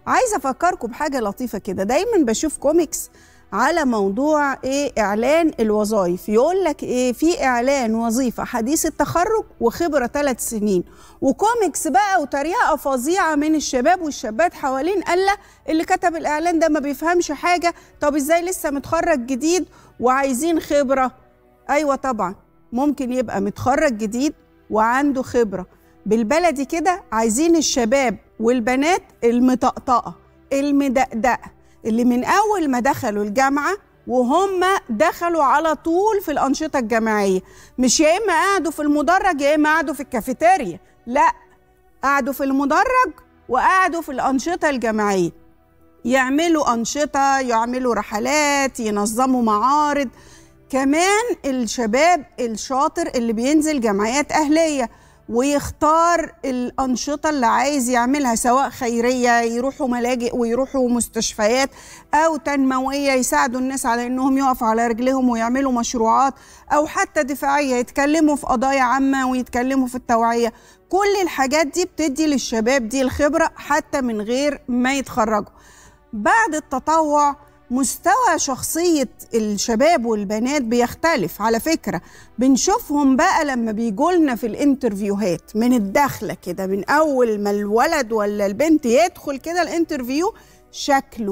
عايزه افكركم بحاجه لطيفه كده دايما بشوف كوميكس على موضوع ايه اعلان الوظائف يقول لك ايه في اعلان وظيفه حديث التخرج وخبره ثلاث سنين وكوميكس بقى وطريقه فظيعه من الشباب والشابات حوالين قال لا اللي كتب الاعلان ده ما بيفهمش حاجه طب ازاي لسه متخرج جديد وعايزين خبره ايوه طبعا ممكن يبقى متخرج جديد وعنده خبره بالبلدي كده عايزين الشباب والبنات المطقطقه المدقدقه اللي من اول ما دخلوا الجامعه وهم دخلوا على طول في الانشطه الجامعيه مش يا اما قعدوا في المدرج يا اما قعدوا في الكافيتيريا لا قعدوا في المدرج وقعدوا في الانشطه الجامعيه يعملوا انشطه يعملوا رحلات ينظموا معارض كمان الشباب الشاطر اللي بينزل جمعيات اهليه ويختار الأنشطة اللي عايز يعملها سواء خيرية يروحوا ملاجئ ويروحوا مستشفيات أو تنموية يساعدوا الناس على أنهم يقفوا على رجلهم ويعملوا مشروعات أو حتى دفاعية يتكلموا في قضايا عامة ويتكلموا في التوعية كل الحاجات دي بتدي للشباب دي الخبرة حتى من غير ما يتخرجوا بعد التطوع مستوى شخصية الشباب والبنات بيختلف على فكرة بنشوفهم بقى لما بيجولنا في الانترفيوهات من الدخلة كده من أول ما الولد ولا البنت يدخل كده الانترفيو شكله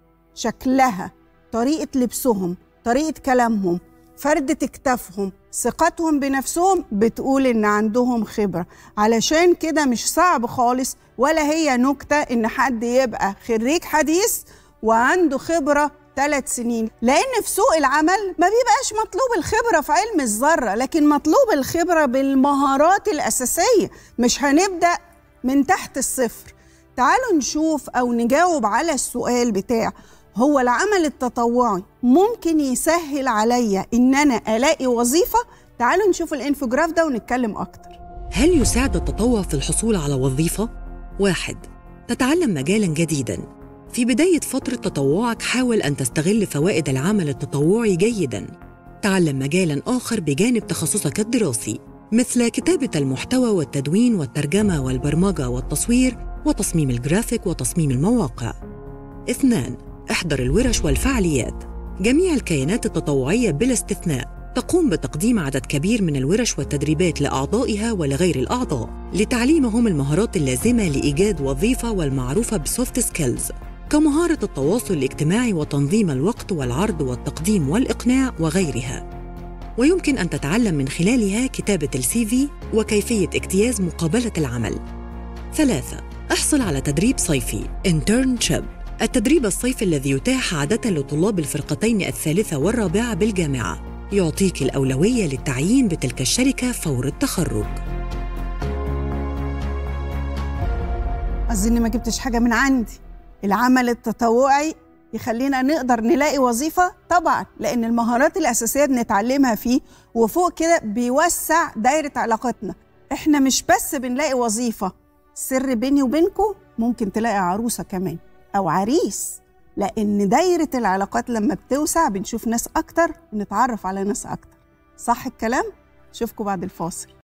شكلها طريقة لبسهم طريقة كلامهم فردة اكتافهم ثقتهم بنفسهم بتقول ان عندهم خبرة علشان كده مش صعب خالص ولا هي نكتة ان حد يبقى خريج حديث وعنده خبرة ثلاث سنين لأن في سوق العمل ما بيبقاش مطلوب الخبرة في علم الذرة لكن مطلوب الخبرة بالمهارات الأساسية مش هنبدأ من تحت الصفر تعالوا نشوف أو نجاوب على السؤال بتاع هو العمل التطوعي ممكن يسهل عليا إن أنا ألاقي وظيفة تعالوا نشوف الانفوجراف ده ونتكلم أكتر هل يساعد التطوع في الحصول على وظيفة؟ واحد تتعلم مجالا جديدا في بداية فترة تطوعك حاول أن تستغل فوائد العمل التطوعي جيداً. تعلم مجالاً آخر بجانب تخصصك الدراسي مثل كتابة المحتوى والتدوين والترجمة والبرمجة والتصوير وتصميم الجرافيك وتصميم المواقع. اثنان احضر الورش والفعاليات. جميع الكيانات التطوعية بلا استثناء تقوم بتقديم عدد كبير من الورش والتدريبات لأعضائها ولغير الأعضاء لتعليمهم المهارات اللازمة لإيجاد وظيفة والمعروفة بسوفت سكيلز كمهارة التواصل الاجتماعي وتنظيم الوقت والعرض والتقديم والإقناع وغيرها. ويمكن أن تتعلم من خلالها كتابة السي في وكيفية اجتياز مقابلة العمل. ثلاثة احصل على تدريب صيفي internship التدريب الصيفي الذي يتاح عادة لطلاب الفرقتين الثالثة والرابعة بالجامعة يعطيك الأولوية للتعيين بتلك الشركة فور التخرج. أظن ما جبتش حاجة من عندي العمل التطوعي يخلينا نقدر نلاقي وظيفة طبعا لأن المهارات الأساسية بنتعلمها فيه وفوق كده بيوسع دايرة علاقتنا احنا مش بس بنلاقي وظيفة سر بيني وبينكم ممكن تلاقي عروسة كمان أو عريس لأن دايرة العلاقات لما بتوسع بنشوف ناس أكتر ونتعرف على ناس أكتر صح الكلام؟ أشوفكم بعد الفاصل